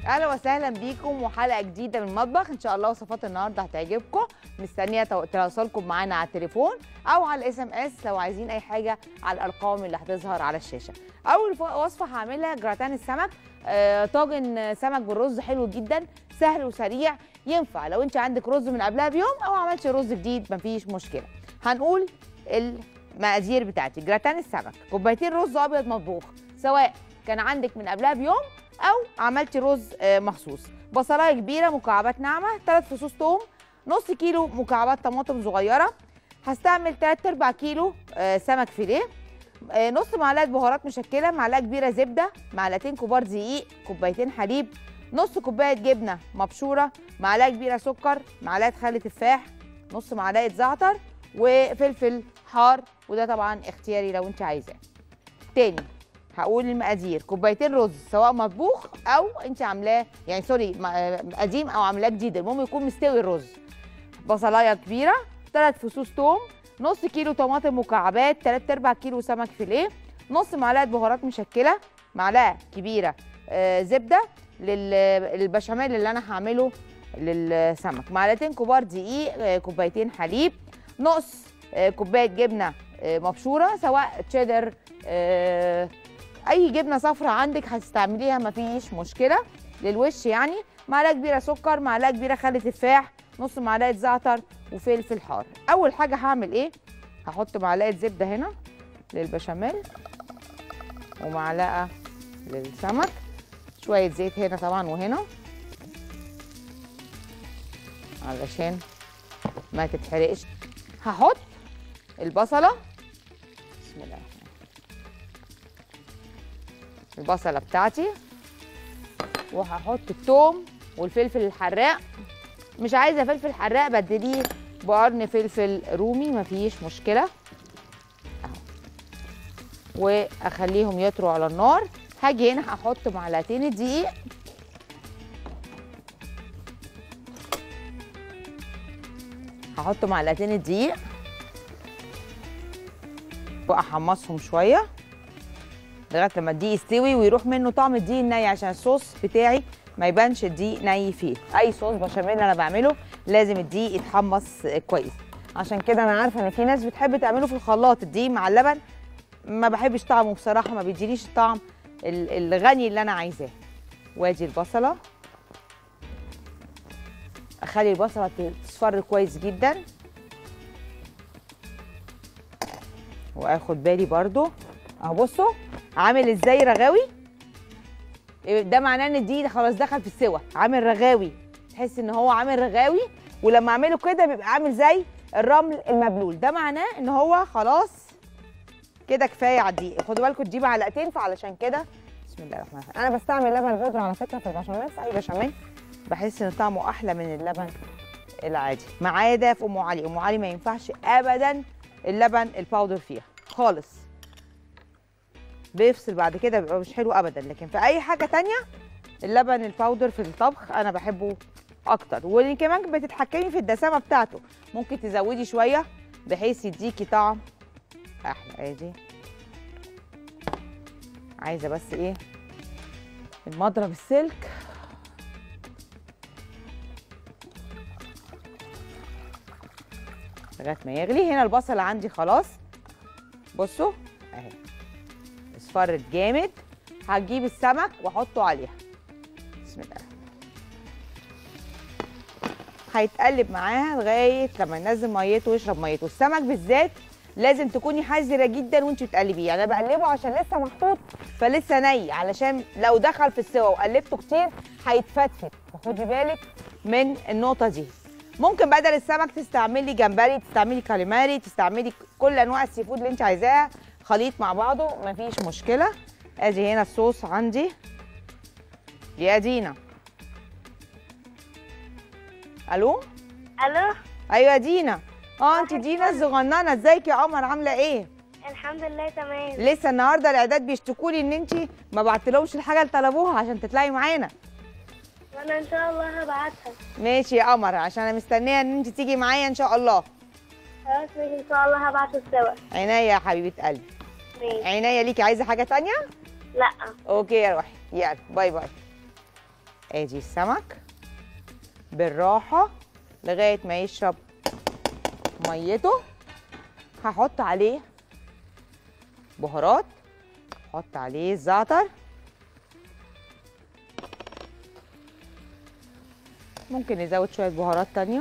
اهلا وسهلا بيكم وحلقه جديده من المطبخ ان شاء الله وصفات النهارده هتعجبكم مستنيه تو- تواصلكم معانا على التليفون او على الاس ام اس لو عايزين اي حاجه على الارقام اللي هتظهر على الشاشه اول ف- وصفه هعملها جراتان السمك آه، طاجن سمك بالرز حلو جدا سهل وسريع ينفع لو انت عندك رز من قبلها بيوم او عملتي رز جديد مفيش مشكله هنقول المقادير بتاعتي جراتان السمك كوبايتين رز ابيض مطبوخ سواء كان عندك من قبلها بيوم او عملتي رز آه، مخصوص بصلايه كبيره مكعبات ناعمه ثلاث فصوص توم نص كيلو مكعبات طماطم صغيره هستعمل 3 ارباع كيلو آه، سمك فيليه آه، نص معلقه بهارات مشكله معلقه كبيره زبده معلقتين كبار دقيق كوبايتين حليب نص كوبايه جبنه مبشوره معلقه كبيره سكر معلقه خل تفاح نص معلقه زعتر وفلفل حار وده طبعا اختياري لو انت عايزاه تاني هقول المقادير كوبايتين رز سواء مطبوخ او انت عاملاه يعني سوري م- آه، قديم او عاملاه جديد المهم يكون مستوي الرز بصلايه كبيره ثلاث فصوص توم نص كيلو طماطم مكعبات 3 ارباع كيلو سمك فيليه نص معلقه بهارات مشكله معلقه كبيره آه، زبده لل- للبشاميل اللي انا هعمله للسمك معلقتين كبار دقيق آه، كوبايتين حليب نص آه، كوبايه جبنه آه، مبشوره سواء تشيدر آه، اي جبنه صفرا عندك هتستعمليها مفيش مشكله للوش يعني معلقه كبيره سكر معلقه كبيره خل تفاح نص معلقه زعتر وفلفل حار اول حاجه هعمل ايه هحط معلقه زبده هنا للبشاميل ومعلقه للسمك شويه زيت هنا طبعا وهنا علشان ما تتحرقش هحط البصله بسم الله الرحمن الرحيم. البصله بتاعتي وهحط الثوم والفلفل الحراق مش عايزه فلفل حراق بدليه بقرن فلفل رومي مفيش مشكله اهو واخليهم يطروا على النار هاجي هنا هحط معلقتين الدقيق هحط معلقتين الدقيق واحمصهم شويه لغايه لما الدقيق يستوي ويروح منه طعم الدقيق الني عشان الصوص بتاعي ما يبانش الدقيق ني فيه اي صوص بشاميل انا بعمله لازم الدقيق يتحمص كويس عشان كده انا عارفه ان في ناس بتحب تعمله في الخلاط الدقيق مع اللبن ما بحبش طعمه بصراحه ما بيدينيش الطعم ال- الغني اللي انا عايزاه وادي البصله اخلي البصله تصفر كويس جدا واخد بالي برضو اهو بصوا عامل ازاي رغاوي ده معناه ان الدقيق خلاص دخل في السوا عامل رغاوي تحس ان هو عامل رغاوي ولما اعمله كده بيبقى عامل زي الرمل المبلول ده معناه ان هو خلاص كده كفايه على الدقيق خدوا بالكم دي معلقتين فعلشان كده بسم الله الرحمن الرحيم انا بستعمل لبن بودره على فكره في البشاميل في اي بشاميل بحس ان طعمه احلى من اللبن العادي ما عدا في ام علي ام علي ما ينفعش ابدا اللبن الباودر فيها خالص بيفصل بعد كده بيبقى مش حلو ابدا لكن في اي حاجه تانية اللبن الباودر في الطبخ انا بحبه اكتر وكمان بتتحكمي في الدسامه بتاعته ممكن تزودي شويه بحيث يديكي طعم احلى ادي عايزه بس ايه المضرب السلك لغايه ما يغلي هنا البصل عندي خلاص بصوا اهي اصفرت جامد هجيب السمك واحطه عليها بسم الله هيتقلب معاها لغايه لما ينزل ميته ويشرب ميته السمك بالذات لازم تكوني حذره جدا وانت بتقلبيه يعني انا بقلبه عشان لسه محطوط فلسه ني علشان لو دخل في السوا وقلبته كتير هيتفتفت فخدي بالك من النقطه دي ممكن بدل السمك تستعملي جمبري تستعملي كاليماري تستعملي كل انواع السي فود اللي انت عايزاها خليط مع بعضه مفيش مشكله ادي هنا الصوص عندي يا دينا الو الو ايوه يا دينا اه انت دينا الصغننه ازيك يا قمر عامله ايه الحمد لله تمام لسه النهارده الاعداد بيشتكوا لي ان انت ما بعتلهمش الحاجه اللي طلبوها عشان تطلعي معانا وانا ان شاء الله هبعتها ماشي يا قمر عشان انا مستنيه ان انت تيجي معايا ان شاء الله خلاص ماشي ان شاء الله هبعته سوا عينيا يا حبيبه قلبي ماشي عينيا ليكي عايزه حاجه تانية لا اوكي يا روحي يلا باي باي ادي السمك بالراحه لغايه ما يشرب ميته هحط عليه بهارات احط عليه الزعتر ممكن نزود شويه بهارات تانية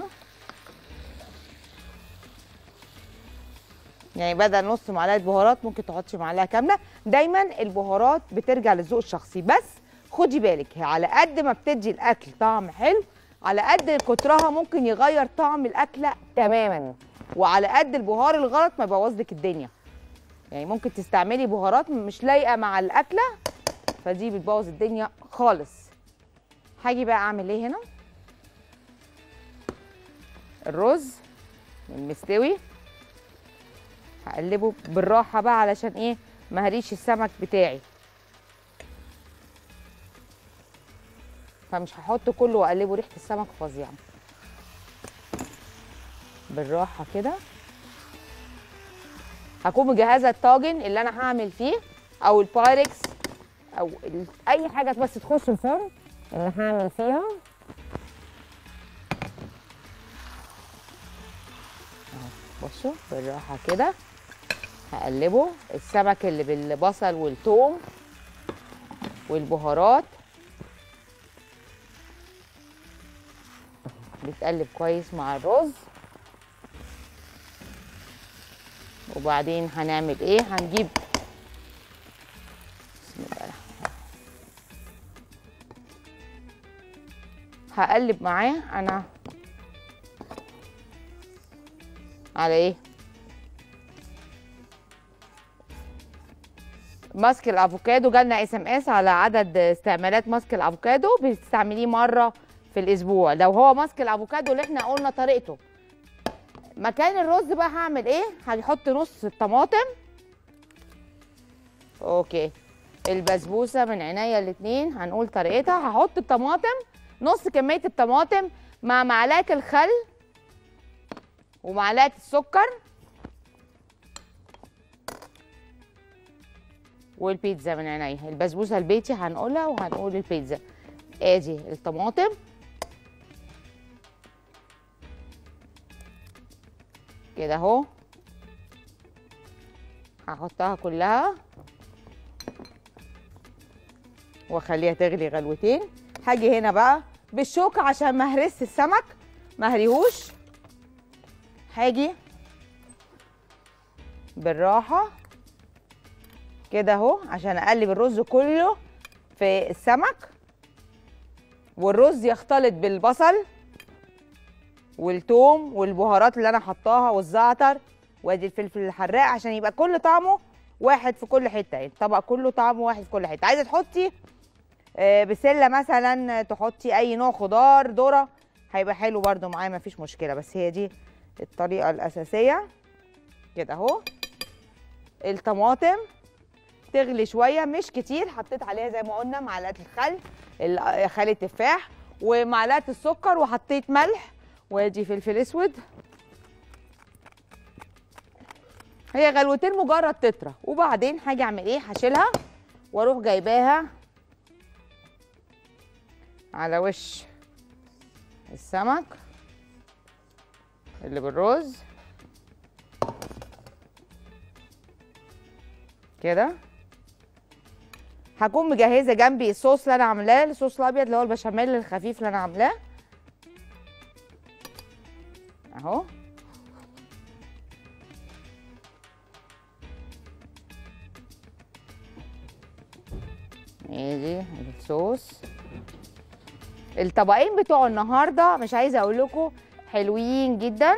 يعني بدل نص معلقه بهارات ممكن تحطي معلقه كامله دايما البهارات بترجع للذوق الشخصي بس خدي بالك هي على قد ما بتدي الاكل طعم حلو على قد كترها ممكن يغير طعم الاكله تماما وعلى قد البهار الغلط ما يبوظ لك الدنيا يعني ممكن تستعملي بهارات مش لايقه مع الاكله فدي بتبوظ الدنيا خالص هاجي بقى اعمل ايه هنا الرز المستوي هقلبه بالراحه بقى علشان ايه ما هريش السمك بتاعي فمش هحط كله واقلبه ريحه السمك فظيعه بالراحه كده هكون مجهزه الطاجن اللي انا هعمل فيه او البايركس او ال- اي حاجه بس تخش الفرن اللي هعمل فيها أهو، بصوا بالراحه كده هقلبه السمك اللي بالبصل والثوم والبهارات بيتقلب كويس مع الرز وبعدين هنعمل ايه هنجيب بسم الله الرحمن الرحيم. هقلب معاه انا على ايه ماسك الافوكادو جالنا اس ام اس على عدد استعمالات ماسك الافوكادو بتستعمليه مره في الاسبوع لو هو ماسك الافوكادو اللي احنا قلنا طريقته مكان الرز بقى هعمل ايه هنحط نص الطماطم اوكي البسبوسه من عينيا الاتنين هنقول طريقتها هحط الطماطم نص كميه الطماطم مع معلقه الخل ومعلقه السكر والبيتزا من عينيا البسبوسه البيتي هنقولها وهنقول البيتزا ادي الطماطم كده اهو هحطها كلها واخليها تغلي غلوتين هاجي هنا بقى بالشوكة عشان ما اهرس السمك ما اهريهوش هاجي بالراحة كده اهو عشان اقلب الرز كله في السمك والرز يختلط بالبصل والثوم والبهارات اللي انا حطاها والزعتر وادي الفلفل الحراق عشان يبقى كل طعمه واحد في كل حته يعني الطبق كله طعمه واحد في كل حته عايزه تحطي آه، بسله مثلا تحطي اي نوع خضار ذره هيبقى حلو برده معايا مفيش مشكله بس هي دي الطريقه الاساسيه كده اهو الطماطم تغلي شويه مش كتير حطيت عليها زي ما قلنا معلقه الخل ال- خل التفاح ومعلقه السكر وحطيت ملح وادي فلفل اسود هي غلوتين مجرد تترة وبعدين هاجي اعمل ايه هشيلها واروح جايباها على وش السمك اللي بالرز كده هكون مجهزه جنبي الصوص اللي انا عاملاه الصوص الابيض اللي هو البشاميل الخفيف اللي انا عاملاه اهو ادي الصوص الطبقين بتوع النهارده مش عايزه اقول لكم حلوين جدا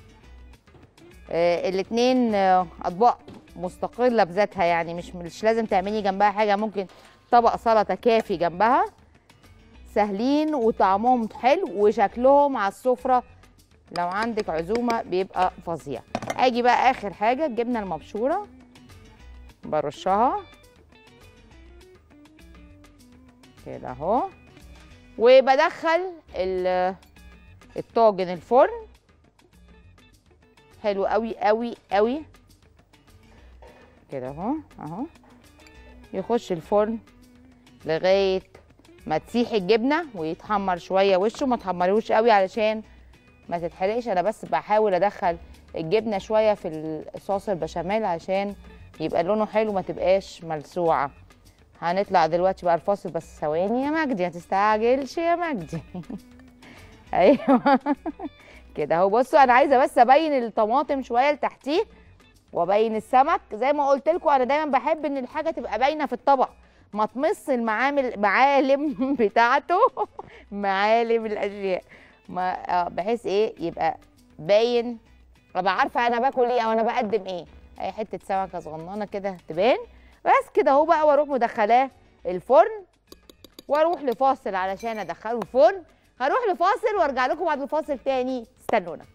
آه الاتنين آه اطباق مستقله بذاتها يعني مش مش لازم تعملي جنبها حاجه ممكن طبق سلطه كافي جنبها سهلين وطعمهم حلو وشكلهم على السفره لو عندك عزومه بيبقى فظيع اجي بقى اخر حاجه الجبنه المبشوره برشها كده اهو وبدخل ال- الطاجن الفرن حلو قوي قوي قوي كده اهو اهو يخش الفرن لغايه ما تسيح الجبنه ويتحمر شويه وشه ما تحمريهوش قوي علشان ما تتحرقش انا بس بحاول ادخل الجبنه شويه في الصوص البشاميل عشان يبقى لونه حلو ما تبقاش ملسوعه هنطلع دلوقتي بقى الفاصل بس ثواني يا مجدي ما تستعجلش يا مجدي ايوه كده اهو بصوا انا عايزه بس ابين الطماطم شويه لتحتيه وابين السمك زي ما قلت لكم انا دايما بحب ان الحاجه تبقى باينه في الطبق ما تمص المعامل معالم بتاعته معالم الاشياء ما آه، بحيث ايه يبقى باين ابقى عارفه انا باكل ايه او انا بقدم ايه اي حته سمكه صغننه كده تبان بس كده اهو بقى واروح مدخلاه الفرن واروح لفاصل علشان ادخله الفرن هروح لفاصل وارجع لكم بعد الفاصل تاني استنونا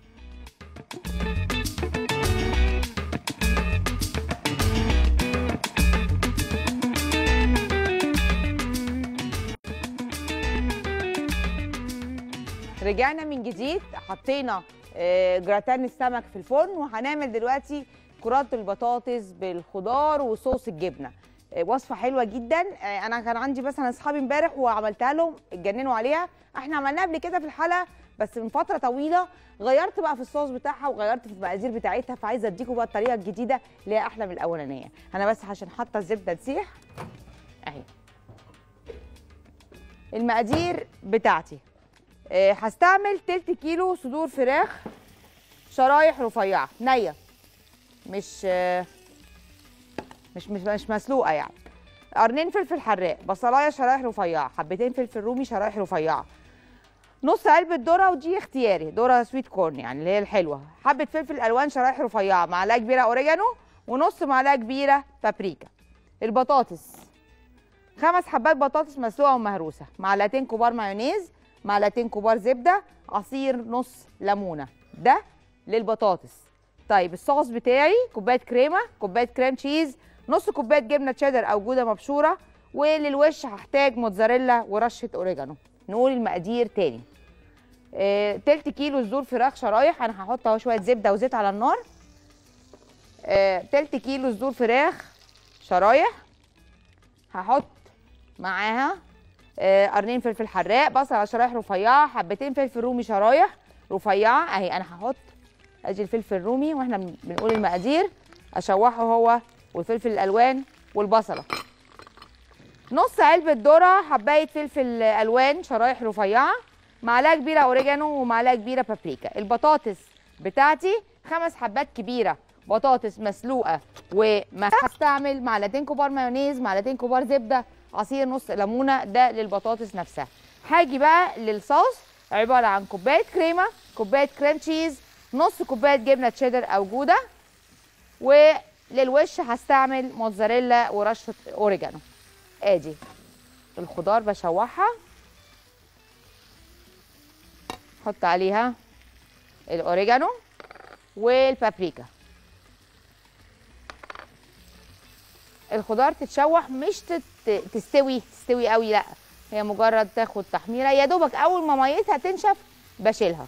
رجعنا من جديد حطينا آه، جراتان السمك في الفرن وهنعمل دلوقتي كرات البطاطس بالخضار وصوص الجبنه آه، وصفه حلوه جدا آه، انا كان عندي مثلا اصحابي امبارح وعملتها لهم اتجننوا عليها احنا عملناها قبل كده في الحلقه بس من فتره طويله غيرت بقى في الصوص بتاعها وغيرت في المقادير بتاعتها فعايزه اديكم بقى الطريقه الجديده اللي هي احلى من الاولانيه انا بس عشان حاطه الزبده تسيح اهي المقادير بتاعتي آه، هستعمل تلت كيلو صدور فراخ شرايح رفيعه نيه مش آه، مش مش مش مسلوقه يعني قرنين فلفل حراق بصلايه شرايح رفيعه حبتين فلفل رومي شرايح رفيعه نص علبه ذره ودي اختياري ذره سويت كورن يعني اللي هي الحلوه حبه فلفل الوان شرايح رفيعه معلقه كبيره اوريجانو ونص معلقه كبيره بابريكا البطاطس خمس حبات بطاطس مسلوقه ومهروسه معلقتين كبار مايونيز معلقتين كبار زبده عصير نص ليمونه ده للبطاطس طيب الصوص بتاعي كوبايه كريمه كوبايه كريم تشيز نص كوبايه جبنه تشيدر او جوده مبشوره وللوش هحتاج موتزاريلا ورشه اوريجانو نقول المقادير تاني آه، تلت كيلو صدور فراخ شرايح انا هحط اهو شويه زبده وزيت على النار آه، تلت كيلو صدور فراخ شرايح هحط معاها آه، قرنين فلفل حراق بصل على شرايح رفيعه حبتين فلفل رومي شرايح رفيعه اهي انا هحط ادي الفلفل الرومي واحنا بن- بنقول المقادير اشوحه هو والفلفل الالوان والبصله نص علبه ذره حبايه فلفل الوان شرايح رفيعه معلقه كبيره اوريجانو ومعلقه كبيره بابريكا البطاطس بتاعتي خمس حبات كبيره بطاطس مسلوقه وما هستعمل معلقتين كبار مايونيز معلقتين كبار زبده عصير نص ليمونه ده للبطاطس نفسها هاجي بقى للصوص عباره عن كوبايه كريمه كوبايه كريم تشيز نص كوبايه جبنه تشيدر او جوده وللوش هستعمل موتزاريلا ورشه اوريجانو ادي الخضار بشوحها احط عليها الاوريجانو والبابريكا الخضار تتشوح مش تت... تستوي تستوي قوي لا هي مجرد تاخد تحميره يا دوبك اول ما ميتها تنشف بشيلها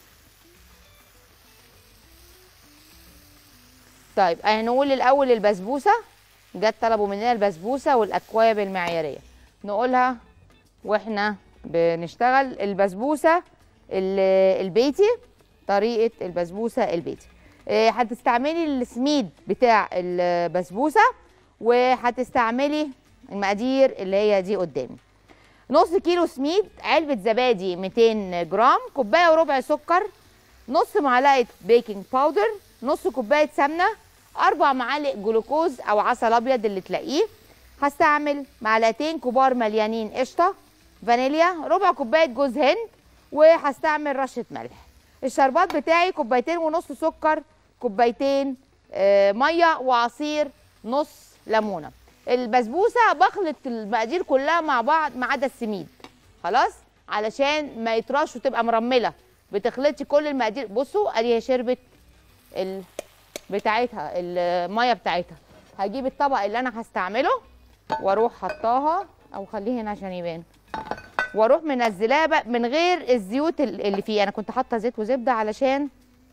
طيب هنقول الاول البسبوسه جت طلبوا مننا البسبوسه والاكواب المعياريه نقولها واحنا بنشتغل البسبوسه ال- البيتي طريقه البسبوسه البيتي إيه، هتستعملي السميد بتاع البسبوسه وهتستعملي المقادير اللي هي دي قدامي نص كيلو سميد علبه زبادي 200 جرام كوبايه وربع سكر نص معلقه بيكنج باودر نص كوبايه سمنه اربع معالق جلوكوز او عسل ابيض اللي تلاقيه هستعمل معلقتين كبار مليانين قشطه فانيليا ربع كوبايه جوز هند وهستعمل رشه ملح الشربات بتاعي كوبايتين ونص سكر كوبايتين آه، ميه وعصير نص ليمونه البسبوسه بخلط المقادير كلها مع بعض ما عدا السميد خلاص علشان ما يطرش وتبقى مرمله بتخلطي كل المقادير بصوا ادي هي شربت ال... بتاعتها الميه بتاعتها هجيب الطبق اللي انا هستعمله واروح حطاها او خليه هنا عشان يبان واروح منزلاه بقى من غير الزيوت ال- اللي فيه انا كنت حاطه زيت وزبده علشان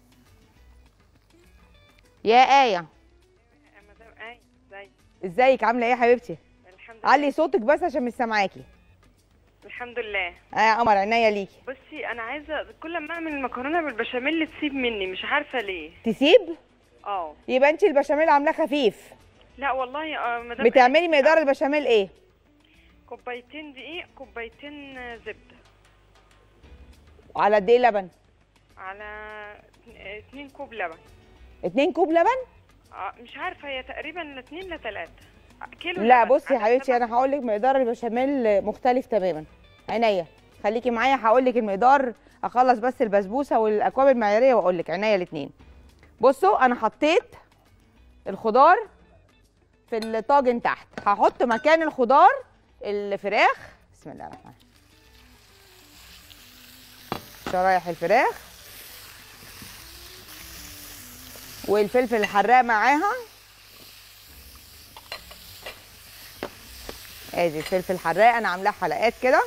يا ايه يا مدام اي ازاي ازيك عامله ايه يا حبيبتي الحمد لله علي صوتك بس عشان مش سامعاكي الحمد لله اه يا قمر عينيا ليكي بصي انا عايزه كل ما اعمل المكرونه بالبشاميل تسيب مني مش عارفه ليه تسيب اه يبقى انت البشاميل عاملاه خفيف لا والله اه مدام بتعملي مقدار البشاميل ايه كوبايتين دقيق كوبايتين آه، زبده على قد ايه لبن على اتنين- اتنين كوب لبن اتنين كوب لبن اه مش عارفه هي تقريبا لا اتنين لا تلاته كيلو لا لبن. بصي يا أنا حبيبتي سبع- انا هقول لك مقدار البشاميل مختلف تماما عينيا خليكي معايا هقول لك المقدار اخلص بس البسبوسه والاكواب المعياريه واقول لك عينيا الاثنين بصوا انا حطيت الخضار في الطاجن تحت هحط مكان الخضار الفراخ بسم الله الرحمن الرحيم شرايح الفراخ والفلفل الحراق معاها ادي الفلفل الحراق انا عاملاه حلقات كده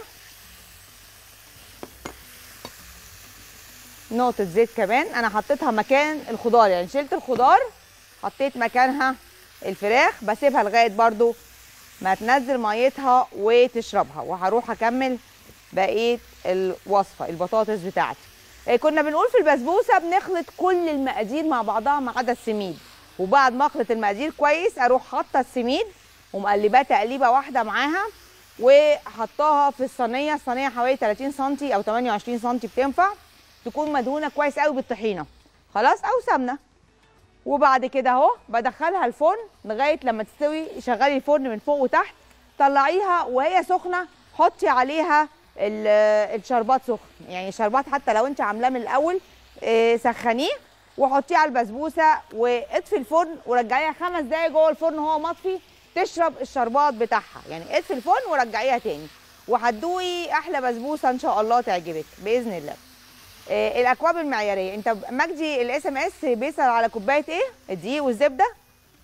نقطة زيت كمان انا حطيتها مكان الخضار يعني شلت الخضار حطيت مكانها الفراخ بسيبها لغاية برضو ما تنزل ميتها وتشربها وهروح اكمل بقية الوصفة البطاطس بتاعتي إيه كنا بنقول في البسبوسة بنخلط كل المقادير مع بعضها ما عدا السميد وبعد ما اخلط المقادير كويس اروح حاطة السميد ومقلباه تقليبه واحده معاها وحطاها في الصينيه الصينيه حوالي 30 سم او 28 سم بتنفع تكون مدهونه كويس قوي بالطحينه خلاص او سمنه وبعد كده اهو بدخلها الفرن لغايه لما تستوي شغلي الفرن من فوق وتحت طلعيها وهي سخنه حطي عليها ال- الشربات سخن يعني الشربات حتى لو انت عاملاه من الاول آه، سخنيه وحطيه على البسبوسه واطفي الفرن ورجعيها خمس دقايق جوه الفرن وهو مطفي تشرب الشربات بتاعها يعني اطفي الفرن ورجعيها تاني وهتدوقي احلى بسبوسه ان شاء الله تعجبك باذن الله آه، الاكواب المعياريه انت مجدي الاس ام اس بيسال على كوبايه ايه الدقيق والزبده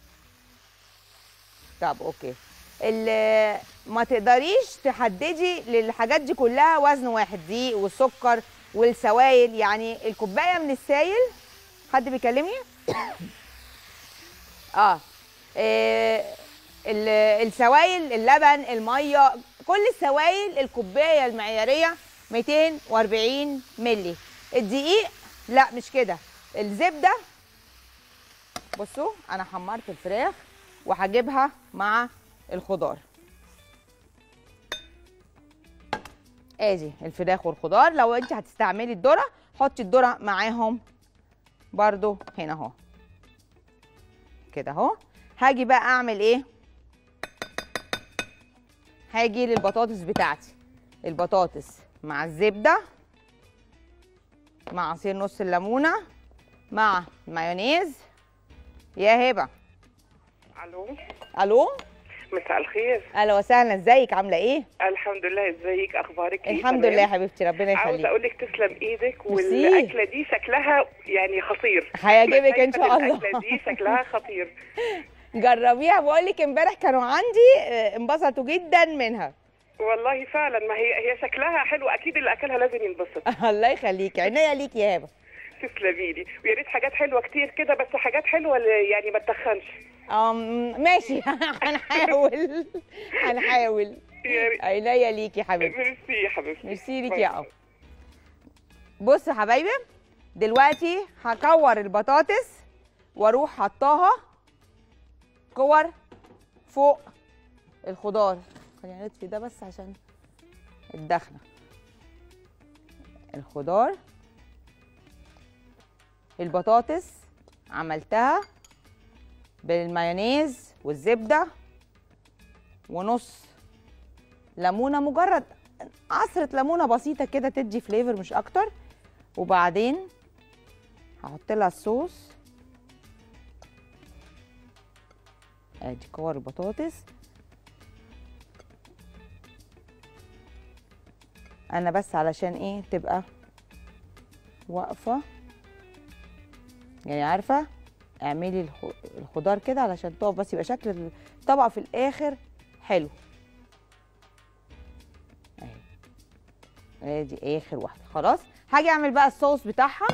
طب اوكي ال- ما تقدريش تحددي للحاجات دي كلها وزن واحد دقيق والسكر والسوائل يعني الكوبايه من السايل حد بيكلمني اه إيه ال- السوائل اللبن الميه كل السوائل الكوبايه المعياريه 240 مللي الدقيق لا مش كده الزبده بصوا انا حمرت الفراخ وهجيبها مع الخضار ادي الفراخ والخضار لو انت هتستعملي الذره حطي الذره معاهم برضو هنا اهو كده اهو هاجي بقى اعمل ايه هاجي للبطاطس بتاعتي البطاطس مع الزبده مع عصير نص الليمونه مع مايونيز يا هبه الو الو مساء الخير اهلا وسهلا ازيك عامله ايه الحمد لله ازيك اخبارك ايه الحمد تمام؟ لله يا حبيبتي ربنا عاوزه يخليك اقول لك تسلم ايدك ميرسي. والاكله دي شكلها يعني خطير هيعجبك ان شاء شايفة الله الاكله دي شكلها خطير جربيها بقول لك امبارح كانوا عندي آه، انبسطوا جدا منها والله فعلا ما هي هي شكلها حلو اكيد اللي اكلها لازم ينبسط الله يخليكي عينيا ليك يا هبه تسلمي لي ويا ريت حاجات حلوه كتير كده بس حاجات حلوه اللي يعني ما تتخنش أم ماشي هنحاول هنحاول يا ريت عينيا ليكي يا حبيبتي ميرسي يا حبيبتي ميرسي ليك باي يا باي. قمر بص يا حبايبي دلوقتي هكور البطاطس واروح حطاها كور فوق الخضار خلينا نطفي ده بس عشان الدخنه الخضار البطاطس عملتها بالمايونيز والزبده ونص ليمونه مجرد عصرة ليمونة بسيطة كده تدي فليفر مش أكتر وبعدين هحط لها الصوص ادي كور البطاطس انا بس علشان ايه تبقى واقفة يعني عارفة اعملي الخ- الخضار كده علشان تقف بس يبقى شكل الطبق في الاخر حلو اهي ادي اخر واحده خلاص هاجي اعمل بقى الصوص بتاعها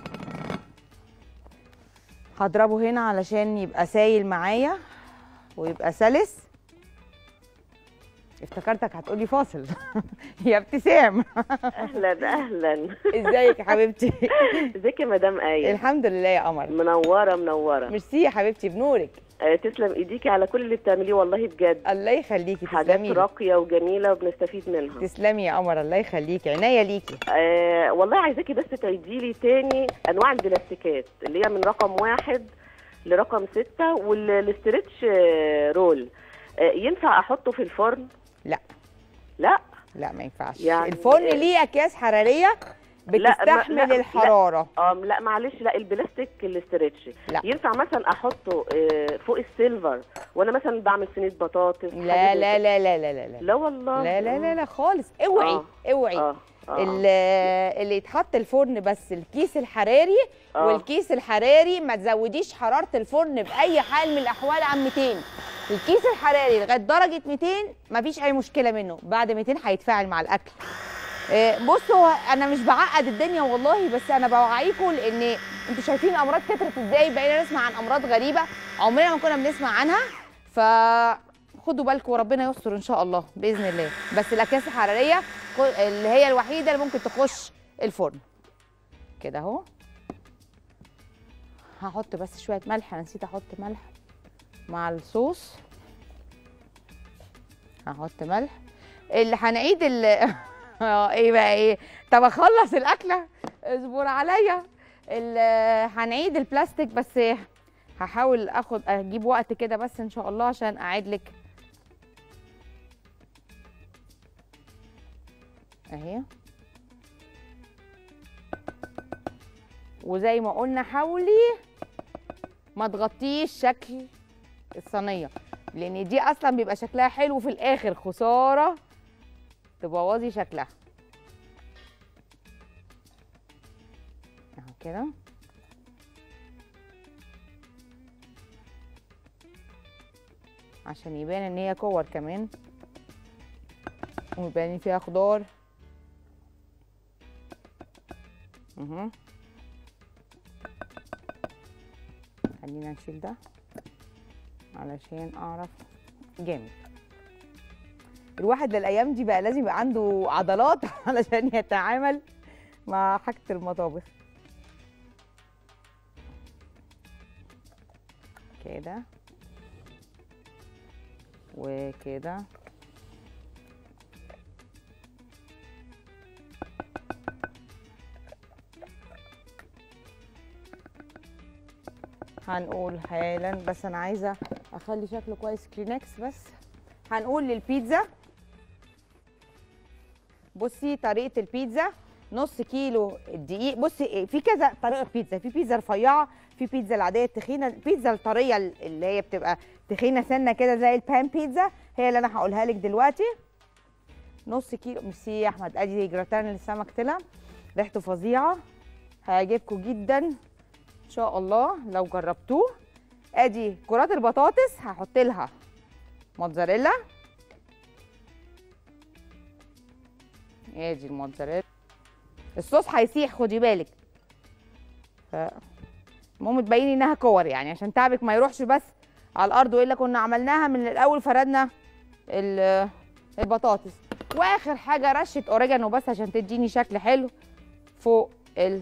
هضربه هنا علشان يبقى سايل معايا ويبقى سلس افتكرتك هتقولي فاصل يا ابتسام اهلا اهلا ازيك يا حبيبتي ازيك يا مدام ايه الحمد لله يا قمر منوره منوره ميرسي يا حبيبتي بنورك آه تسلم ايديكي على كل اللي بتعمليه والله بجد الله يخليكي حاجات تسلمي لي. راقيه وجميله وبنستفيد منها تسلمي يا قمر الله يخليكي عناية ليكي آه والله عايزاكي بس تعيدي لي تاني انواع البلاستيكات اللي هي من رقم واحد لرقم ستة والاسترتش آه، رول آه ينفع احطه في الفرن لا لا لا ما ينفعش يعني- الفرن ليه اكياس حراريه لا، ما- بتستحمل لا، الحراره اه لا معلش لا البلاستيك الاسترتش لا. ينفع مثلا احطه آه فوق السيلفر وانا مثلا بعمل صينيه بطاطس لا حاجة زي لا كده. لا لا لا لا لا لا والله لا لا لا, لا خالص اوعي آه. اوعي اه آه. ال- اللي يتحط الفرن بس الكيس الحراري آه. والكيس الحراري ما تزوديش حراره الفرن باي حال من الاحوال عن 200 الكيس الحراري لغايه درجه 200 مفيش اي مشكله منه بعد 200 هيتفاعل مع الاكل آه، بصوا انا مش بعقد الدنيا والله بس انا بوعيكم لان انتوا شايفين الامراض كترت ازاي بقينا نسمع عن امراض غريبه عمرنا ما كنا بنسمع عنها ف خدوا بالكم وربنا يستر ان شاء الله باذن الله بس الاكياس الحراريه كل- اللي هي الوحيده اللي ممكن تخش الفرن كده اهو هحط بس شويه ملح انا نسيت احط ملح مع الصوص هحط ملح اللي هنعيد ال اه ايه بقى ايه طب اخلص الاكله اصبر عليا ال- هنعيد البلاستيك بس هحاول اخد اجيب وقت كده بس ان شاء الله عشان اعيد لك اهي وزي ما قلنا حاولي ما تغطيش شكل الصينيه لان دي اصلا بيبقى شكلها حلو في الاخر خساره تبوظي شكلها اهو كده عشان يبان ان هي كور كمان ويبان إن فيها خضار اهو خلينا نشيل ده علشان اعرف جامد الواحد للايام دي بقى لازم يبقى عنده عضلات علشان يتعامل مع حاجه المطابخ كده وكده هنقول حالا بس انا عايزه اخلي شكله كويس كلينكس بس هنقول للبيتزا بصي طريقه البيتزا نص كيلو الدقيق بصي إيه، في كذا طريقه بيتزا في بيتزا رفيعه في بيتزا العاديه التخينه البيتزا الطريه اللي هي بتبقى تخينه سنه كده زي البان بيتزا هي اللي انا هقولها لك دلوقتي نص كيلو ميرسي يا احمد ادي جراتان السمك طلع ريحته فظيعه هيعجبكم جدا ان شاء الله لو جربتوه ادي كرات البطاطس هحط لها موتزاريلا ادي الموتزاريلا الصوص هيسيح خدي بالك ف المهم تبيني انها كور يعني عشان تعبك ما يروحش بس على الارض والا كنا عملناها من الاول فردنا ال- البطاطس واخر حاجه رشه اوريجانو بس عشان تديني شكل حلو فوق ال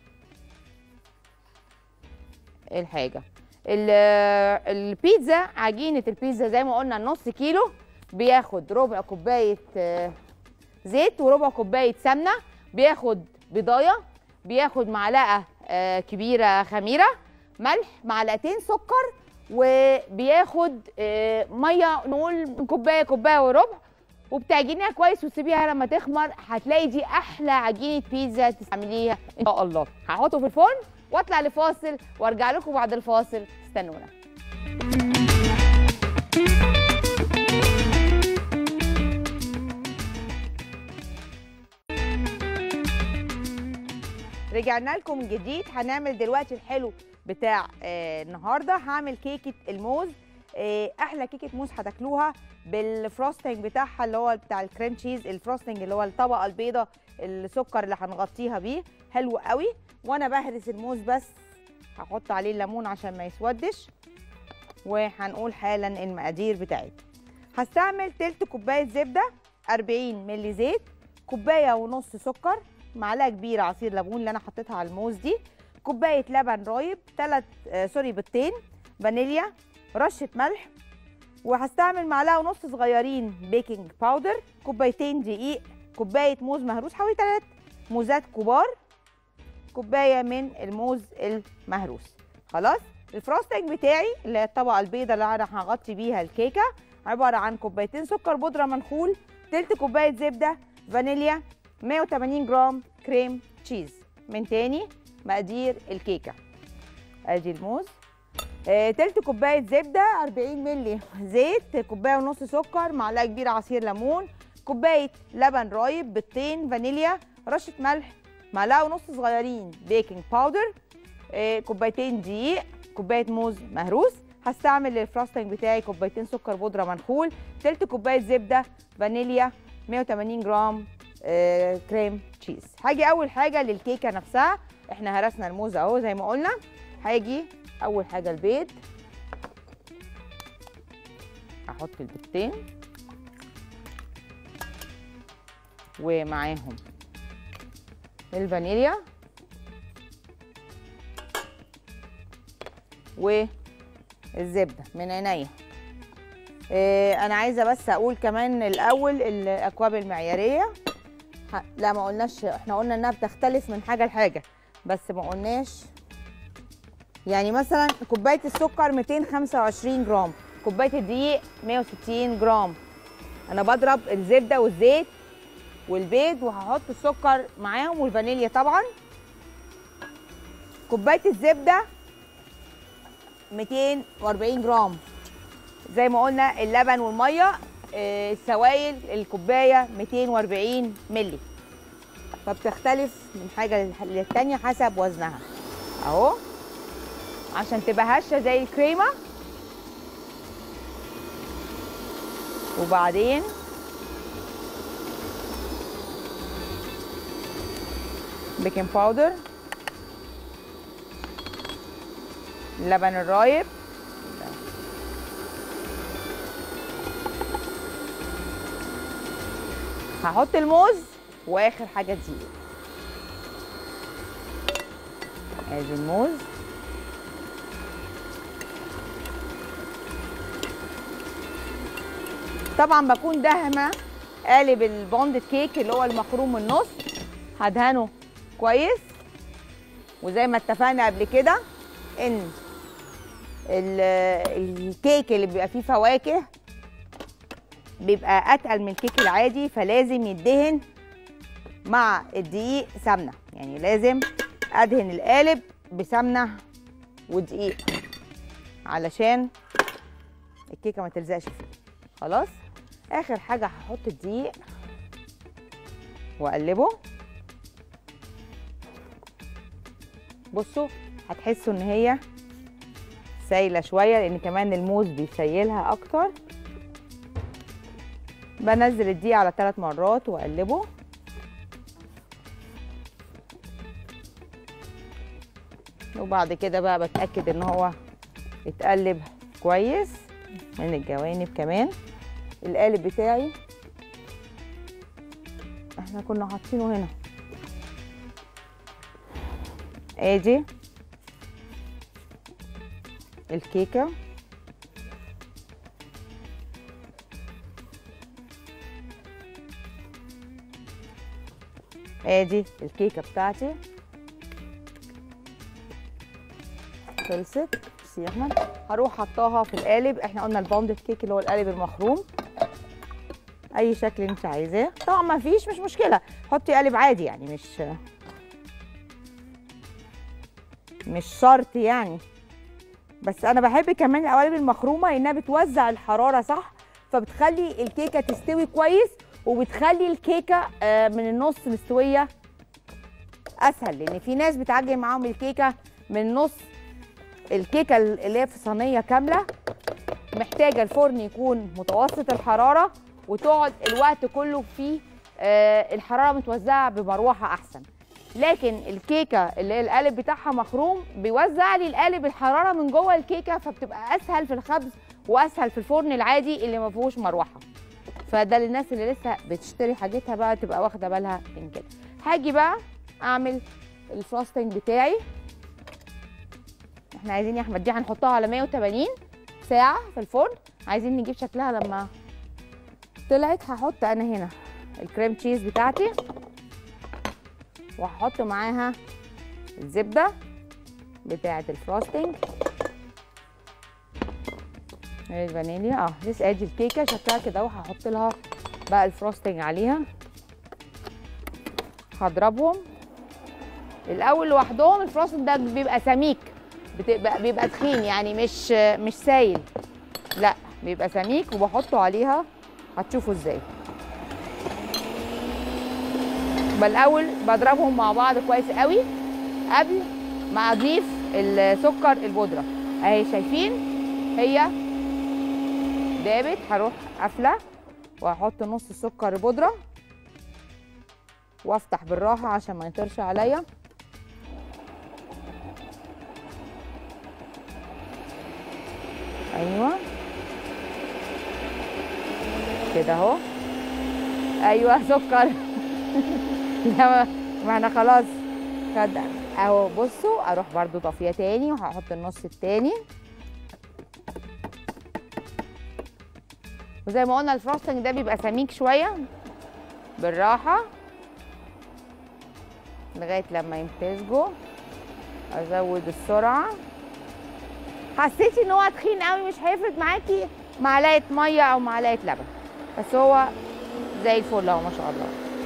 الحاجه ال- البيتزا عجينه البيتزا زي ما قلنا نص كيلو بياخد ربع كوبايه آه، زيت وربع كوبايه سمنه بياخد بيضايه بياخد معلقه آه، كبيره خميره ملح معلقتين سكر وبياخد آه، ميه نقول كوبايه كوبايه وربع وبتعجنيها كويس وتسيبيها لما تخمر هتلاقي دي احلى عجينه بيتزا تعمليها ان شاء الله هحطه في الفرن واطلع لفاصل وارجع لكم بعد الفاصل استنونا رجعنا لكم من جديد هنعمل دلوقتي الحلو بتاع آه النهارده هعمل كيكه الموز آه احلى كيكه موز هتاكلوها بالفروستنج بتاعها اللي هو بتاع الكريم تشيز الفروستنج اللي هو الطبقه البيضه السكر اللي هنغطيها بيه حلو قوي وانا بهرس الموز بس هحط عليه الليمون عشان ما يسودش وهنقول حالا المقادير بتاعتنا هستعمل تلت كوبايه زبده 40 مللي زيت كوبايه ونص سكر معلقه كبيره عصير ليمون اللي انا حطيتها على الموز دي كوبايه لبن رايب ثلاث آه سوري بيضتين فانيليا رشه ملح وهستعمل معلقه ونص صغيرين بيكنج باودر كوبايتين دقيق كوبايه موز مهروس حوالي ثلاث موزات كبار كوبايه من الموز المهروس خلاص الفراستنج بتاعي اللي هي الطبقه البيضاء اللي انا هغطي بيها الكيكه عباره عن كوبايتين سكر بودره منخول تلت كوبايه زبده فانيليا 180 جرام كريم تشيز من تاني مقادير الكيكه ادي الموز آه، تلت كوبايه زبده 40 مللي زيت كوبايه ونص سكر معلقه كبيره عصير ليمون كوبايه لبن رايب بيضتين فانيليا رشه ملح معلقه ونص صغيرين بيكنج باودر آه، كوبايتين دقيق كوبايه موز مهروس هستعمل للفراستنج بتاعي كوبايتين سكر بودره منخول تلت كوبايه زبده فانيليا 180 جرام آه، كريم تشيز هاجي اول حاجه للكيكه نفسها احنا هرسنا الموز اهو زي ما قلنا هاجي اول حاجه البيض احط البيضتين ومعاهم الفانيليا والزبده من عينيا إيه انا عايزه بس اقول كمان الاول الاكواب المعياريه ه- لا ما قلناش احنا قلنا انها بتختلف من حاجه لحاجه بس ما قلناش يعني مثلا كوبايه السكر 225 جرام كوبايه الدقيق 160 جرام انا بضرب الزبده والزيت والبيض وهحط السكر معاهم والفانيليا طبعا كوبايه الزبده 240 جرام زي ما قلنا اللبن والميه آه، السوائل الكوبايه 240 مللي فبتختلف من حاجه للتانيه حسب وزنها اهو عشان تبقى هشه زي الكريمه وبعدين بيكنج باودر اللبن الرايب هحط الموز واخر حاجه دقيق ادي الموز طبعا بكون دهمه قالب البوند كيك اللي هو المخروم من النص هدهنه كويس وزي ما اتفقنا قبل كده ان ال- الكيك اللي بيبقى فيه فواكه بيبقى اتقل من الكيك العادي فلازم يدهن مع الدقيق سمنه يعني لازم ادهن القالب بسمنه ودقيق علشان الكيكه ما تلزقش فيه خلاص اخر حاجه هحط الدقيق واقلبه بصوا هتحسوا ان هي سايله شويه لان كمان الموز بيسيلها اكتر بنزل الدقيق على ثلاث مرات واقلبه وبعد كده بقى بتاكد ان هو اتقلب كويس من الجوانب كمان القالب بتاعي احنا كنا حاطينه هنا ادي الكيكه ادي الكيكه بتاعتي خلصت بصي يا احمد هروح حطاها في القالب احنا قلنا الباوندد كيك اللي هو القالب المخروم اي شكل انت عايزاه طبعا ما فيش مش مشكله حطي قالب عادي يعني مش مش شرط يعني بس انا بحب كمان القوالب المخرومه انها بتوزع الحراره صح فبتخلي الكيكه تستوي كويس وبتخلي الكيكه آه، من النص مستويه اسهل لان في ناس بتعجن معاهم الكيكه من النص الكيكه اللي هي في صينيه كامله محتاجه الفرن يكون متوسط الحراره وتقعد الوقت كله في آه، الحراره متوزعه بمروحه احسن لكن الكيكه اللي هي القالب بتاعها مخروم بيوزع لي القالب الحراره من جوه الكيكه فبتبقى اسهل في الخبز واسهل في الفرن العادي اللي ما فيهوش مروحه فده للناس اللي لسه بتشتري حاجتها بقى تبقى واخده بالها من كده هاجي بقى اعمل الفراستنج بتاعي احنا عايزين يا احمد دي هنحطها على 180 ساعه في الفرن عايزين نجيب شكلها لما طلعت هحط انا هنا الكريم تشيز بتاعتي وهحط معاها الزبده بتاعه الفراستنج الفانيليا اه لسه ادي الكيكه شكلها كده وهحط لها بقى الفراستنج عليها هضربهم الاول لوحدهم الفراستنج ده بيبقى سميك بتبقى بيبقى تخين يعني مش مش سايل لا بيبقى سميك وبحطه عليها هتشوفوا ازاي بالاول بضربهم مع بعض كويس قوي قبل ما اضيف السكر البودره اهي شايفين هي دابت هروح قافله وهحط نص السكر البودره وافتح بالراحه عشان ما يطرش عليا ايوه كده اهو ايوه سكر لا ما احنا خلاص خد اهو بصوا اروح برضو طافيه تاني وهحط النص التاني وزي ما قلنا الفراستنج ده بيبقى سميك شويه بالراحه لغايه لما يمتزجوا ازود السرعه حسيتي ان هو تخين قوي مش هيفرق معاكي معلقه ميه او معلقه لبن بس هو زي الفل اهو ما شاء الله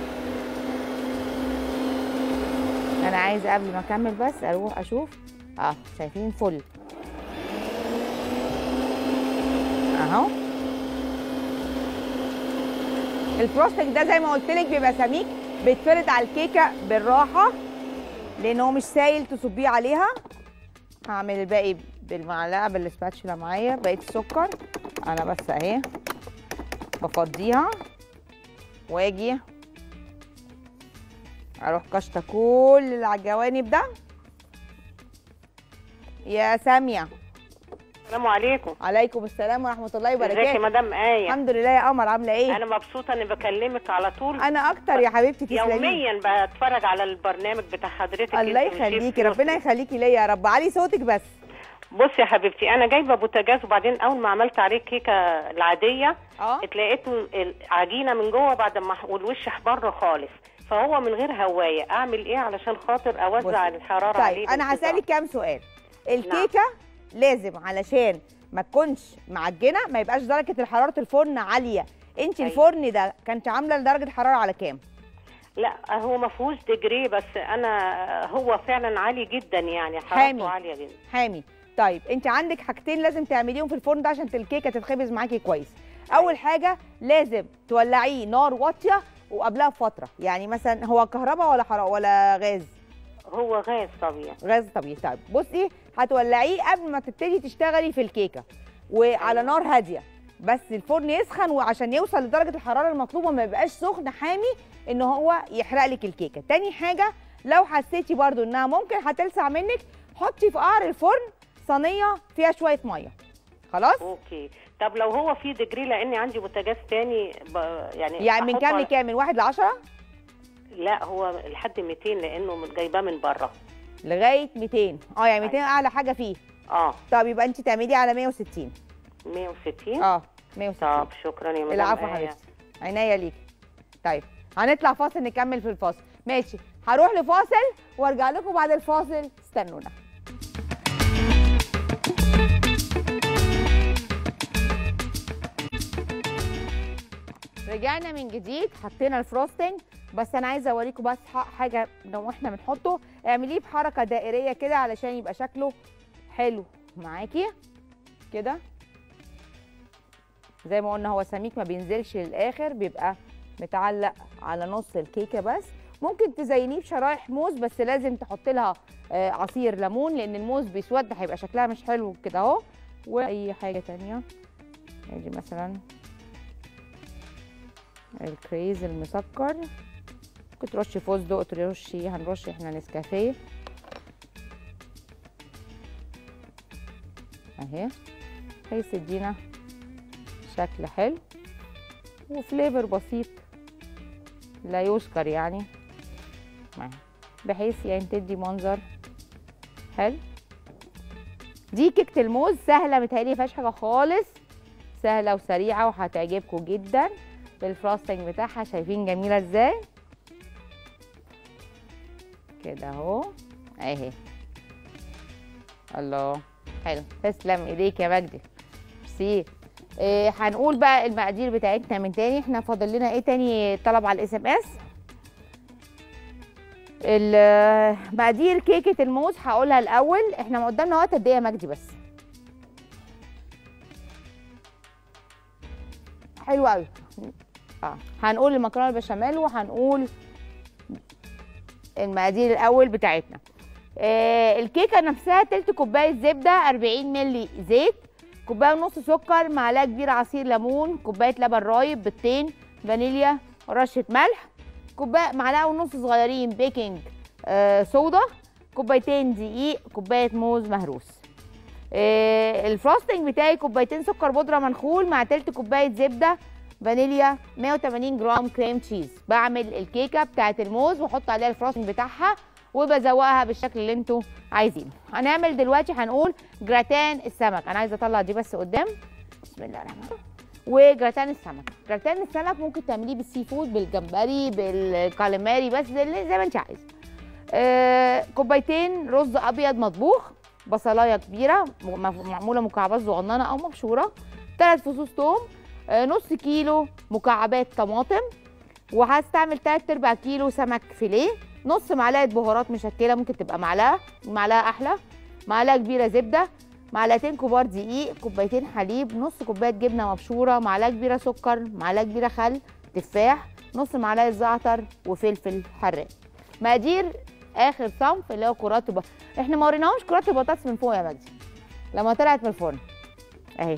انا عايزه قبل ما اكمل بس اروح اشوف اه شايفين فل اهو الفروستنج ده زي ما قلت لك بيبقى سميك بيتفرد على الكيكه بالراحه لان هو مش سايل تصبيه عليها هعمل الباقي بالمعلقه بالسباتشولا معايا بقيه السكر انا بس اهي بفضيها واجي اروح كشطه كل اللي على الجوانب ده يا ساميه السلام عليكم عليكم السلام ورحمه الله ازيك يا وبركاته مدام آية الحمد لله يا قمر عامله ايه انا مبسوطة اني بكلمك على طول انا اكتر يا حبيبتي تسلمي يوميا بتفرج على البرنامج بتاع حضرتك الله اسمه شيف يخليكي ربنا فلوس. يخليكي ليا يا رب علي صوتك بس بصي يا حبيبتي انا جايبه بوتاجاز وبعدين اول ما عملت عليه الكيكه العاديه اه اتلاقيت العجينه من جوه بعد ما والوش احمر خالص فهو من غير هوايه اعمل ايه علشان خاطر اوزع بصي. الحراره عليه طيب انا بانتظام؟ هسالك كام سؤال الكيكه لازم علشان ما تكونش معجنه ما يبقاش درجه حراره الفرن عاليه انت أيوة. الفرن ده كانت عامله درجه حراره على كام لا هو ما فيهوش دجري بس انا هو فعلا عالي جدا يعني حامي. حرارته عاليه جدا حامي طيب انت عندك حاجتين لازم تعمليهم في الفرن ده عشان الكيكه تتخبز معاكي كويس اول حاجه لازم تولعيه نار واطيه وقبلها بفتره يعني مثلا هو كهرباء ولا حراره ولا غاز هو غاز طبيعي غاز طبيعي طيب بصي هتولعيه قبل ما تبتدي تشتغلي في الكيكه وعلى نار هاديه بس الفرن يسخن وعشان يوصل لدرجه الحراره المطلوبه ما يبقاش سخن حامي ان هو يحرق لك الكيكه تاني حاجه لو حسيتي برضو انها ممكن هتلسع منك حطي في قعر الفرن صينيه فيها شويه ميه خلاص اوكي طب لو هو في دجري لاني عندي بوتاجاز تاني ب... يعني يعني من أحطه كام على- لكام من واحد لعشرة لا هو لحد 200 لانه من- جايباه من بره لغايه 200 اه يعني 200 اعلى حاجه فيه اه طب يبقى انت تعملي على 160 160 اه 160 طب شكرا يا مدام العفو آية. حبيبتي عينيا ليك طيب هنطلع فاصل نكمل في الفاصل ماشي هروح لفاصل وارجع لكم بعد الفاصل استنونا رجعنا من جديد حطينا الفروستنج بس انا عايزه اوريكم بس ح- حاجه لو احنا بنحطه اعمليه بحركه دائريه كده علشان يبقى شكله حلو معاكي كده زي ما قلنا هو سميك ما بينزلش للاخر بيبقى متعلق على نص الكيكه بس ممكن تزينيه بشرايح موز بس لازم تحط لها آه، عصير ليمون لان الموز بيسود هيبقى شكلها مش حلو كده اهو واي حاجه تانية ادي مثلا الكريز المسكر ممكن ترشي فستق ترشي هنرش احنا نسكافيه اهي بحيث يدينا شكل حلو وفليفر بسيط لا يذكر يعني معاها. بحيث يعني تدي منظر حلو دي كيكه الموز سهله متهيألي مفيهاش حاجه خالص سهله وسريعه وهتعجبكم جدا بالفراستنج بتاعها شايفين جميله ازاي كده اهو اهي الله حلو تسلم ايديك يا مجدي ميرسي إيه هنقول بقى المقادير بتاعتنا من تاني احنا فاضل لنا ايه تاني طلب على الاس ام اس مقادير كيكه الموز هقولها الاول احنا ما قدامنا وقت قد ايه يا مجدي بس حلو قوي اه هنقول المكرونه البشاميل وهنقول المقادير الاول بتاعتنا آه الكيكه نفسها تلت كوبايه زبده 40 مللي زيت كوبايه ونص سكر معلقه كبيره عصير ليمون كوبايه لبن رايب بيضتين فانيليا رشه ملح كوبايه معلقه ونص صغيرين بيكنج آه صودا كوبايتين دقيق كوبايه موز مهروس آه الفراستنج بتاعي كوبايتين سكر بودره منخول مع تلت كوبايه زبده فانيليا 180 جرام كريم تشيز بعمل الكيكه بتاعه الموز واحط عليها الفراستنج بتاعها وبزوقها بالشكل اللي انتوا عايزينه هنعمل دلوقتي هنقول جراتان السمك انا عايزه اطلع دي بس قدام بسم الله الرحمن الرحيم وجراتان السمك جراتان السمك ممكن تعمليه بالسي فود بالجمبري بالكاليماري بس زي زي ما انت عايزه آه، كوبايتين رز ابيض مطبوخ بصلايه كبيره م- معموله مكعبات صغننه او مبشوره ثلاث فصوص توم آه، نص كيلو مكعبات طماطم وهستعمل تلات ارباع كيلو سمك فيليه نص معلقه بهارات مشكله ممكن تبقى معلقه معلقه احلى معلقه كبيره زبده معلقتين كبار دقيق كوبايتين حليب نص كوبايه جبنه مبشوره معلقه كبيره سكر معلقه كبيره خل تفاح نص معلقه زعتر وفلفل حراق مقادير اخر صنف اللي هو كرات الب... احنا ما وريناهمش كرات البطاطس من فوق يا مجدي لما طلعت من الفرن اهي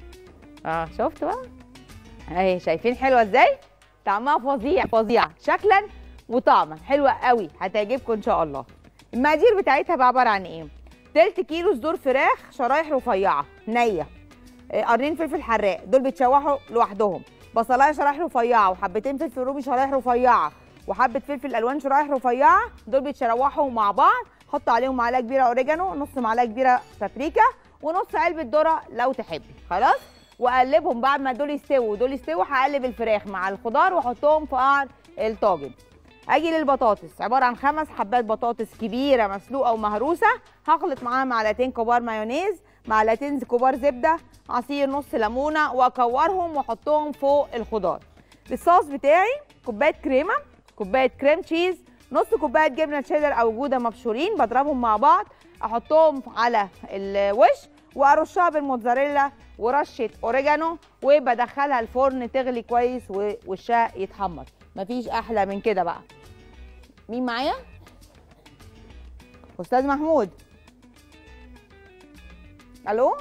اه شفت بقى اهي شايفين حلوه ازاي طعمها فظيع فظيع شكلا وطعما حلوه قوي هتعجبكم ان شاء الله المقادير بتاعتها بقى عباره عن ايه تلت كيلو صدور فراخ شرايح رفيعه نيه آه، قرنين فلفل حراق دول بيتشوحوا لوحدهم بصلايه شرايح رفيعه وحبتين فلفل رومي شرايح رفيعه وحبه فلفل الوان شرايح رفيعه دول بيتشوحوا مع بعض حط عليهم معلقه كبيره اوريجانو نص معلقه كبيره بابريكا ونص علبه ذره لو تحبي خلاص واقلبهم بعد ما دول يستووا ودول يستووا هقلب الفراخ مع الخضار واحطهم في قعر الطاجن اجي للبطاطس عباره عن خمس حبات بطاطس كبيره مسلوقه ومهروسه هخلط معاها معلقتين كبار مايونيز معلقتين كبار زبده عصير نص ليمونه واكورهم واحطهم فوق الخضار الصوص بتاعي كوبايه كريمه كوبايه كريم تشيز نص كوبايه جبنه تشيدر او جوده مبشورين بضربهم مع بعض احطهم على الوش وارشها بالموتزاريلا ورشه اوريجانو وبدخلها الفرن تغلي كويس ووشها يتحمر مفيش احلى من كده بقى مين معايا استاذ محمود الو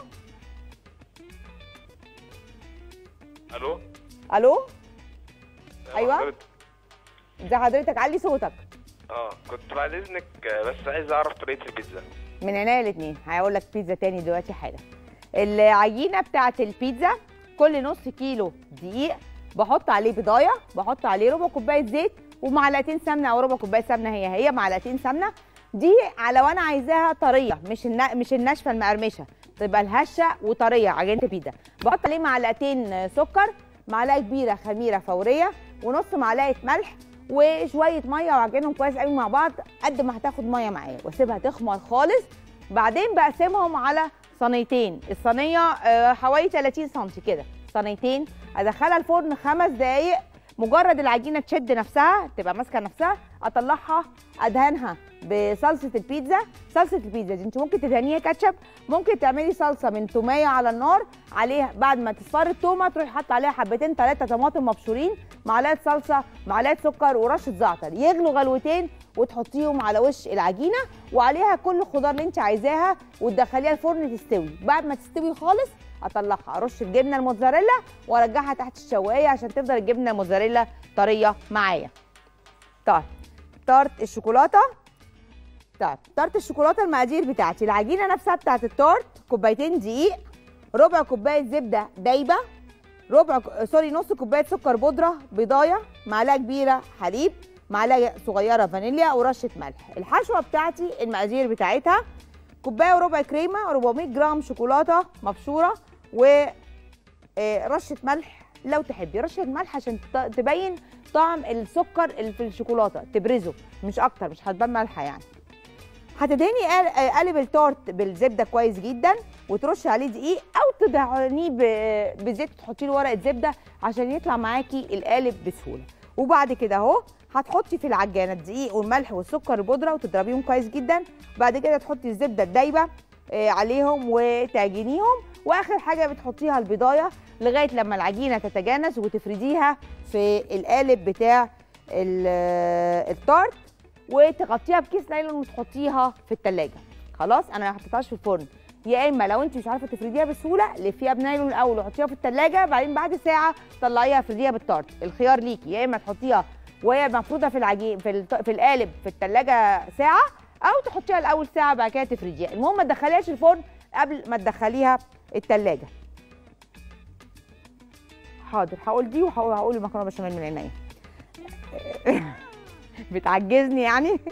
الو الو أيوة. حضرتك. ازي حضرتك علي صوتك اه كنت بعد اذنك آه، بس عايز اعرف طريقه البيتزا من عينيا الاثنين هقول لك بيتزا تاني دلوقتي حالا العجينه بتاعه البيتزا كل نص كيلو دقيق بحط عليه بضايه بحط عليه ربع كوبايه زيت ومعلقتين سمنه او ربع كوبايه سمنه هي هي معلقتين سمنه دي على وانا عايزاها طريه مش النا... مش الناشفه المقرمشه تبقى الهشه وطريه عجينه البيتزا بحط عليه معلقتين سكر معلقه كبيره خميره فوريه ونص معلقه ملح وشويه ميه واعجنهم كويس قوي مع بعض قد ما هتاخد ميه معايا واسيبها تخمر خالص بعدين بقسمهم على صينيتين الصينيه آه، حوالي 30 سم كده صينيتين ادخلها الفرن خمس دقايق مجرد العجينه تشد نفسها تبقى ماسكه نفسها اطلعها ادهنها بصلصه البيتزا صلصه البيتزا دي انت ممكن تدهنيها كاتشب ممكن تعملي صلصه من توميه على النار عليها بعد ما تصفر التومه تروحي حاطه عليها حبتين ثلاثه طماطم مبشورين معلقه صلصه معلقه سكر ورشه زعتر يغلوا غلوتين وتحطيهم على وش العجينه وعليها كل الخضار اللي انت عايزاها وتدخليها الفرن تستوي بعد ما تستوي خالص اطلعها ارش الجبنه الموتزاريلا وارجعها تحت الشوايه عشان تفضل الجبنه الموتزاريلا طريه معايا طيب تارت الشوكولاته طيب تارت الشوكولاته المقادير بتاعتي العجينه نفسها بتاعت التارت كوبايتين دقيق ربع كوبايه زبده دايبه ربع ك- سوري نص كوبايه سكر بودره بيضايه معلقه كبيره حليب معلقه صغيره فانيليا ورشه ملح الحشوه بتاعتي المقادير بتاعتها كوبايه وربع كريمه 400 جرام شوكولاته مبشوره و آه، رشه ملح لو تحبي رشه ملح عشان ت- تبين طعم السكر اللي في الشوكولاته تبرزه مش اكتر مش هتبان مالحه يعني هتدهني قال- آه، قالب التورت بالزبده كويس جدا وترشي عليه دقيق او تدهنيه ب- بزيت تحطي له ورقه زبده عشان يطلع معاكي القالب بسهوله وبعد كده اهو هتحطي في العجانه الدقيق والملح والسكر البودره وتضربيهم كويس جدا بعد كده تحطي الزبده الدايبه آه، عليهم وتعجنيهم واخر حاجه بتحطيها البضايه لغايه لما العجينه تتجانس وتفرديها في القالب بتاع ال- آه، التارت وتغطيها بكيس نايلون وتحطيها في التلاجة خلاص انا ما حطيتهاش في الفرن يا اما لو انت مش عارفه تفرديها بسهوله لفيها بنايلون الاول وحطيها في التلاجة بعدين بعد ساعه طلعيها افرديها بالطارت الخيار ليكي يا اما تحطيها وهي مفروضه في العجين في الط- في القالب في التلاجة ساعه او تحطيها الاول ساعه بعد كده تفرديها المهم ما تدخليهاش الفرن قبل ما تدخليها التلاجة حاضر هقول دي وهقول هقول المكرونه بشاميل من عينيا بتعجزني يعني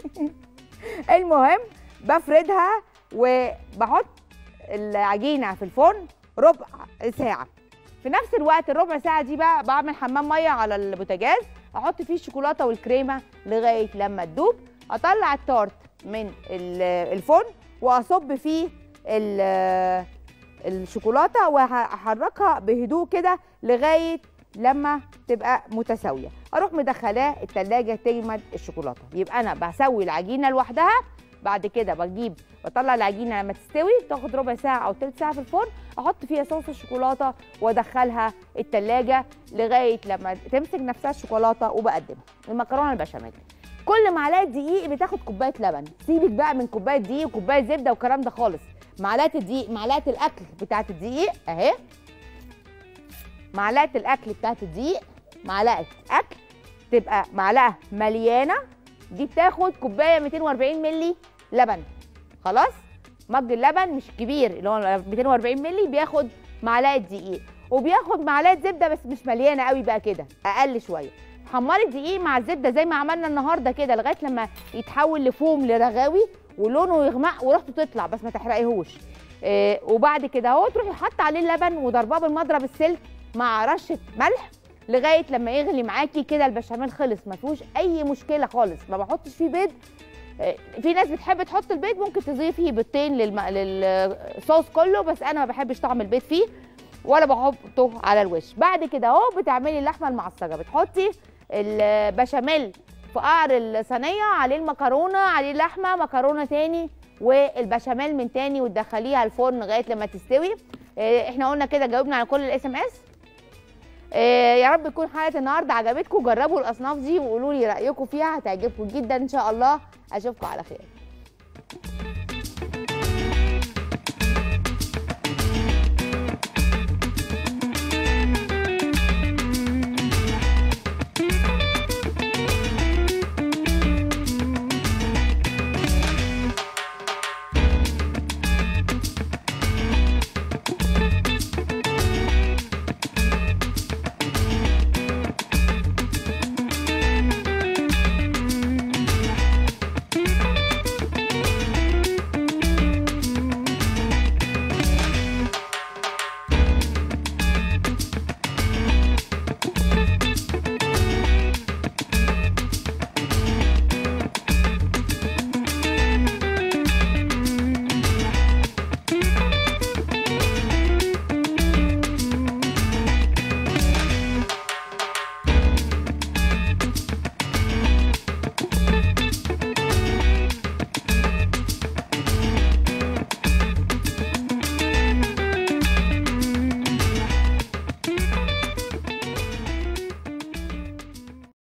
المهم بفردها وبحط العجينه في الفرن ربع ساعه في نفس الوقت الربع ساعه دي بقى بعمل حمام ميه على البوتاجاز احط فيه الشوكولاته والكريمه لغايه لما تدوب اطلع التورت من ال- الفرن واصب فيه ال- الشوكولاته واحركها بهدوء كده لغايه لما تبقى متساويه اروح مدخلاه التلاجة تجمد الشوكولاته يبقى انا بسوي العجينه لوحدها بعد كده بجيب بطلع العجينه لما تستوي تاخد ربع ساعه او تلت ساعه في الفرن احط فيها صوص الشوكولاته وادخلها التلاجة لغايه لما تمسك نفسها الشوكولاته وبقدمها المكرونه البشاميل كل معلقه دقيق بتاخد كوبايه لبن سيبك بقى من كوبايه دقيق وكوبايه زبده والكلام ده خالص معلقه الدقيق معلقه الاكل بتاعت الدقيق اهي معلقه الاكل بتاعت الدقيق معلقه اكل تبقى معلقه مليانه دي بتاخد كوبايه 240 مللي لبن خلاص مج اللبن مش كبير اللي هو 240 مللي بياخد معلقه دقيق وبياخد معلقه زبده بس مش مليانه قوي بقى كده اقل شويه حمري الدقيق مع الزبده زي ما عملنا النهارده كده لغايه لما يتحول لفوم لرغاوي ولونه يغمق وريحته تطلع بس ما تحرقيهوش إيه وبعد كده اهو تروحي حاطه عليه اللبن وضرباه بالمضرب السلك مع رشه ملح لغايه لما يغلي معاكي كده البشاميل خلص ما فيهوش اي مشكله خالص ما بحطش فيه بيض آه، في ناس بتحب تحط البيض ممكن تضيفي بيضتين للم... للصوص كله بس انا ما بحبش طعم البيض فيه ولا بحطه على الوش بعد كده اهو بتعملي اللحمه المعصجه بتحطي البشاميل في قعر الصينيه عليه المكرونه عليه اللحمه مكرونه تاني والبشاميل من تاني وتدخليها الفرن لغايه لما تستوي آه، احنا قلنا كده جاوبنا على كل الاس ام اس آه، يا رب تكون حلقه النهارده عجبتكم جربوا الاصناف دي وقولوا لي رايكم فيها هتعجبكم جدا ان شاء الله اشوفكم على خير